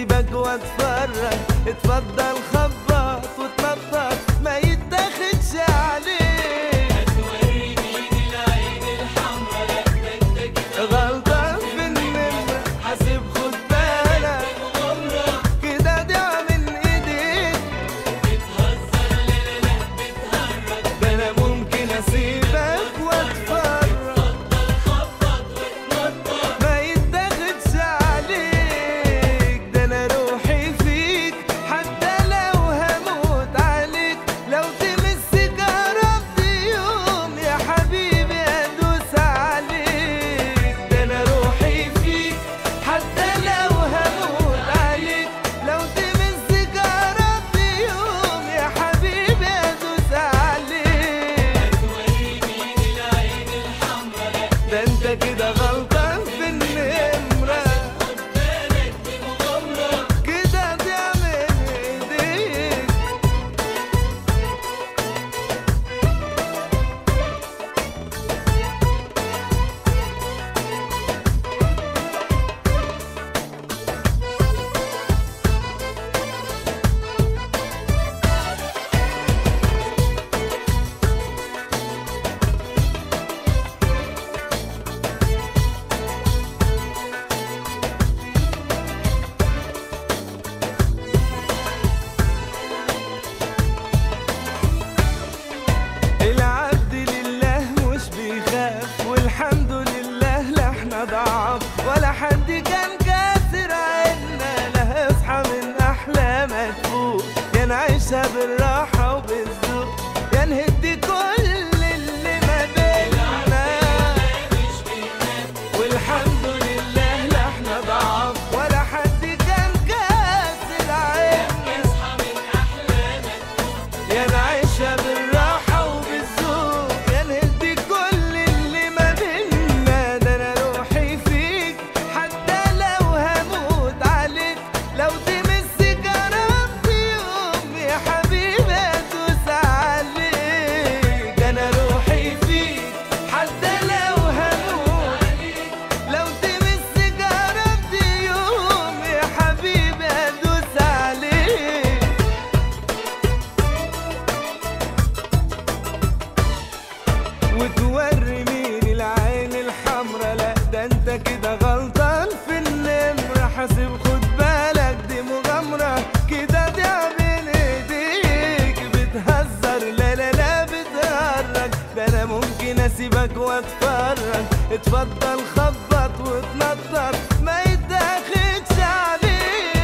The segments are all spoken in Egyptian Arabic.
اسيبك واتفرج اتفضل خبط وتنطط ما يتاخدش عليك غلطان في النمرة حاسب خد بالك كده ضيع من ايديك ده انا ممكن اسيبك واتفرج ما يتاخدش عليك ده انا روحي فيك حتى لو هموت عليك لو تمسك قربت يوم يا حبيبي ادوس عليك ده انا روحي فيك حتى لو هموت عليك لو تمسك قربت يوم يا حبيبي ادوس عليك ده انت كده غلطان في النمرة كده ضيع من ايديك العبد لله مش بيخاف والحمد لله لا احنا ضعاف ولا حد كان كاسر عنا لا اصحى من احلامك فوق يا نعيشها بالراحة وبالذوق يا نهدي كل اللي ما بينا والحمد لله لا احنا ضعاف ولا حد كان كاسر عنا يا نعيشها بالراحة وبالذوق يا نهدي كل اللي ما بينا ده أنا روحي فيك حتى لو هموت عليك لو تمسك قربت يوم يا حبيبي أدوس عليك أنا روحي فيك حتى لو هموت لو تمسك قربت يوم يا حبيبي أدوس عليك وتوري مين العين الحمرا لا ده انت كده غلطان في النمرة حاسب خد بالك دي مغامرة كده ضيع بين ايديك بتهزر لا لا لا بتهرج ده انا ممكن اسيبك واتفرج اتفضل خبط وتنطط ما يتاخدش عليك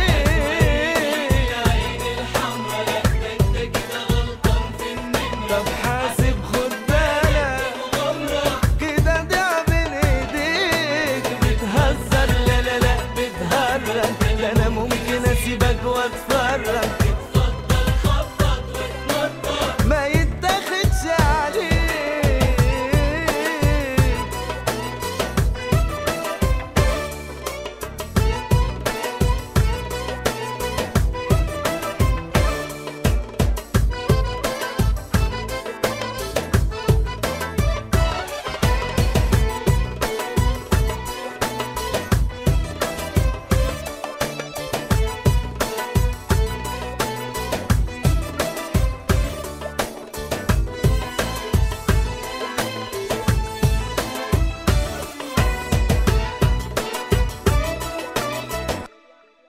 طب حاسب خد بالك كده ضيع بين ايديك بتهزر لا لا لا بتهرج ده انا ممكن اسيبك واتفرج